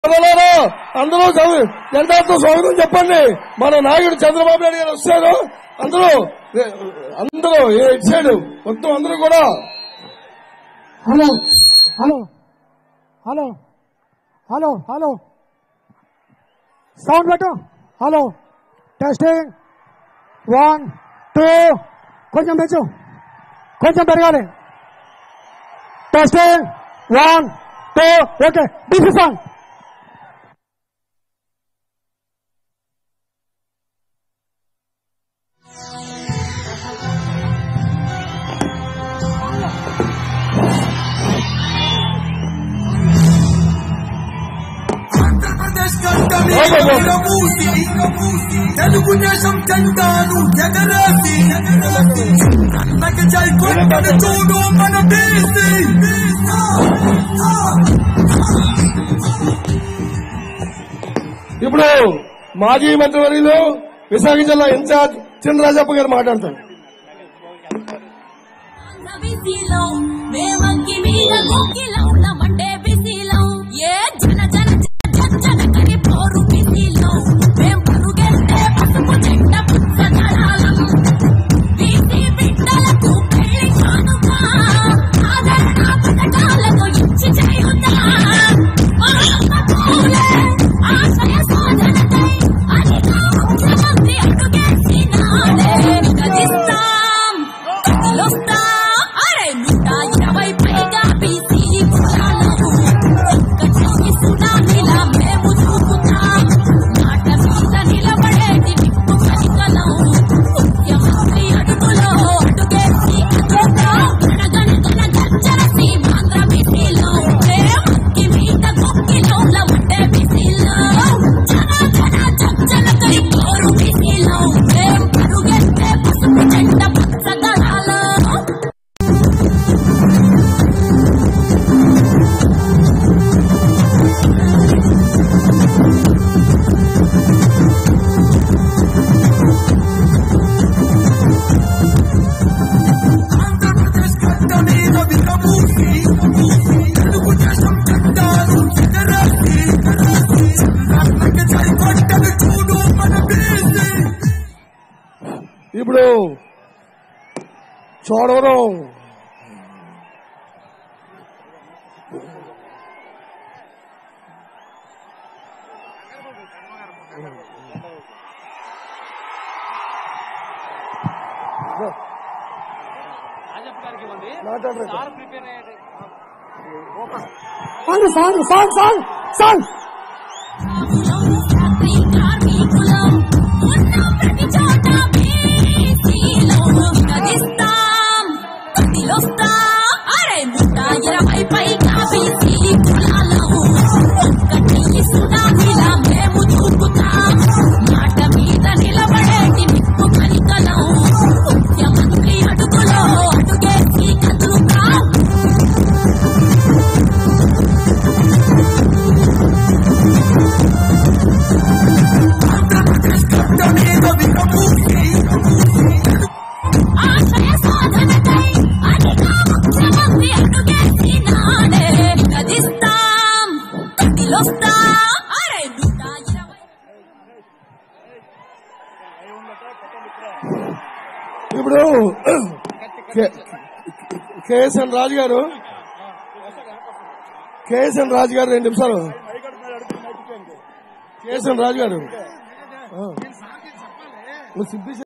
సభలలో అందరూ చదువు జెండాతో స్వాగతం చెప్పండి మన నాయకుడు చంద్రబాబు నాయుడు గారు వస్తారు అందరూ అందరూ ఇటు సైడ్ మొత్తం అందరూ కూడా hello hello hello hello hello sound పెట్టు హలో టెస్టింగ్ వన్ టూ కొంచెం పెంచు కొంచెం పెరగాలి టెస్టింగ్ వన్ టూ ఓకే డిసి సాంగ్ ఆంధ్రప్రదేశ్ గడ్డని విరమూసి, తెలుగుదేశం జెండాను ఎగరేసి అన్నకి జై కొట్టని చూడు మన బీసీ ఇప్పుడు మాజీ మంత్రివర్యులు విశాఖ జిల్లా ఇన్ఛార్జ్ చినరాజప్ప గారు మాట్లాడతారు బిసిలో మేమంకి మీద గుక్కిలో మండే బిసిలో ఏ జన జన జన జన కని పోరు బిసిలో మేం పరుగెత్తే పసుపు జెండ పుచ్చదళాలం బీసీ బిడ్డలకు పెళ్లి కానుక ఆదరణ పథకాలకు ఇచ్చి చేయుతా మహాత్మూలే ఆశయ సాధనకై అధిక ముఖ్యమంత్రి అడుగేసినాడే గదిస్తాం కదిలొస్తా అరే నూట ఇరవై పైగా బీసీ కులాలకు ఒక్క చెయ్యి సునామీలా మేము చూపుతాం మాట మీద నిలబడేది నిప్పు కనికలం ముఖ్యమంత్రి అడుగులో అడుగేసి కదులుతాం గణగణ గణ గర్జన సీమాంధ్ర బీసీలో ప్రేమకి మీద గొక్కిలో లమంటే బీసీలో జన జన జన కై కోరు బీసీలో మేం పరుగెత్తే పసుపు జెండ పచ్చదళాలో ఆంధ్రప్రదేశ్ గడ్డ మీద విరమూసి తెలుగుదేశం జెండాను ఎగరేసి అన్నకి జై కొట్టని చూడు మన బీసీ ఇప్పుడు చోడవరం మాట్లాడరు సాంగ్ సాంగ్ సాంగ్ సాంగ్ రాత్రి కార్మికులం ఉన్న ప్రతి చోట బీసీలో గదిస్తాం కదిలొస్తాం అరే నూట ఇరవై పైగా బీసీ కులాలం ఒక్కటి సునామీలా మేము చూపుతాం మాట మీద నిలబడేది నిప్పు కనికలం ముఖ్యమంత్రి అడుగులో అడుగేసి కదులుతాం ఆంధ్రప్రదేశ్ గడ్డ మీద విరమూసి ఆశయ సాధనకై అధిక ముఖ్యమంత్రి అడుగేసినాడే గదిస్తాం కదిలొస్తాం అరే నూట ఇరవై ఇప్పుడు కే- కేఎస్ఎన్ రాజు గారు కేఎస్ఎన్ రాజు గారు రెండు నిమిషాలు కేఎస్ఎన్ రాజు గారు ఆ. నువ్వు సిద్ధి